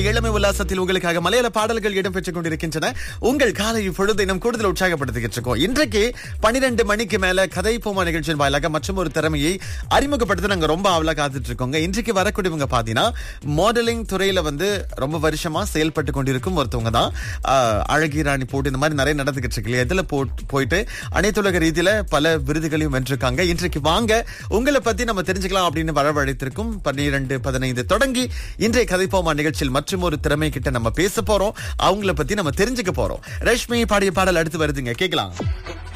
இளமை உல்லாசத்தில் உங்களுக்காக மலையாள பாடல்கள் இடம்பெற்றுக் கொண்டிருக்கின்றன உங்கள் காலை பொழுதை நம் கூடுதல் உற்சாகப்படுத்திக்கிட்டு இருக்கோம் இன்றைக்கு பனிரெண்டு மணிக்கு மேல கதை போமா நிகழ்ச்சியின் வாயிலாக மற்றும் ஒரு திறமையை அறிமுகப்படுத்த நாங்க ரொம்ப ஆவலா காத்துட்டு இருக்கோங்க இன்றைக்கு வரக்கூடியவங்க பாத்தீங்கன்னா மாடலிங் துறையில வந்து ரொம்ப வருஷமா செயல்பட்டு கொண்டிருக்கும் ஒருத்தவங்க தான் ஆஹ், அழகி ராணி போட்டு இந்த மாதிரி நிறைய நடந்துகிட்டு இருக்கு இல்லையா இதுல போட்- போயிட்டு அனைத்துலக ரீதியில பல விருதுகளையும் வென்றிருக்காங்க இன்றைக்கு வாங்க உங்களை பத்தி நம்ம தெரிஞ்சுக்கலாம் அப்படின்னு வரவழைத்திருக்கும் பன்னிரண்டு பதினைந்து தொடங்கி இன்றைய கதைப்போமா நிகழ்ச்சியில் மற்றும் ஒரு திறமை கிட்ட நம்ம பேச போறோம் அவங்கள பத்தி நம்ம தெரிஞ்சுக்க போறோம் ரஷ்மி பாடிய பாடல் அடுத்து வருதுங்க கேட்கலாம்